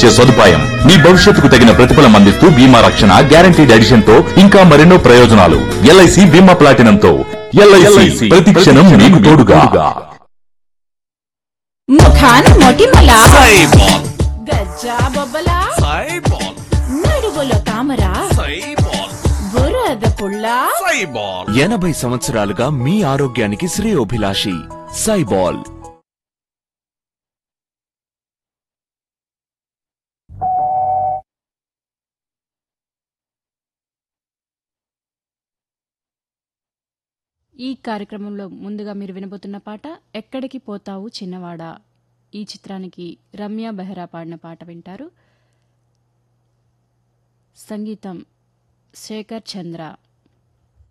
ఇచ్చే సదుపాయం మీ భవిష్యత్తుకు తగిన ప్రతిఫలం అందిస్తూ బీమా రక్షణ గ్యారంటీడ్ ఎడిషన్ తో ఇంకా మరెన్నో ప్రయోజనాలు ఎల్ఐసి బీమా ప్లాటినం తో ఎల్ఐసి ప్రతి క్షణం మీకు తోడుగా ముఖాన్ మొటిమల సైబాల్ గజ్జా బొబ్బల సైబాల్ నడుగులో తామర సైబాల్ బురద పుల్ల సైబాల్ ఎనభై సంవత్సరాలుగా మీ ఆరోగ్యానికి శ్రేయోభిలాషి సైబాల్ ఈ కార్యక్రమంలో ముందుగా మీరు వినబోతున్న పాట ఎక్కడికి పోతావు చిన్నవాడా ఈ చిత్రానికి రమ్య బెహ్రా పాడిన పాట వింటారు సంగీతం శేఖర్ చంద్ర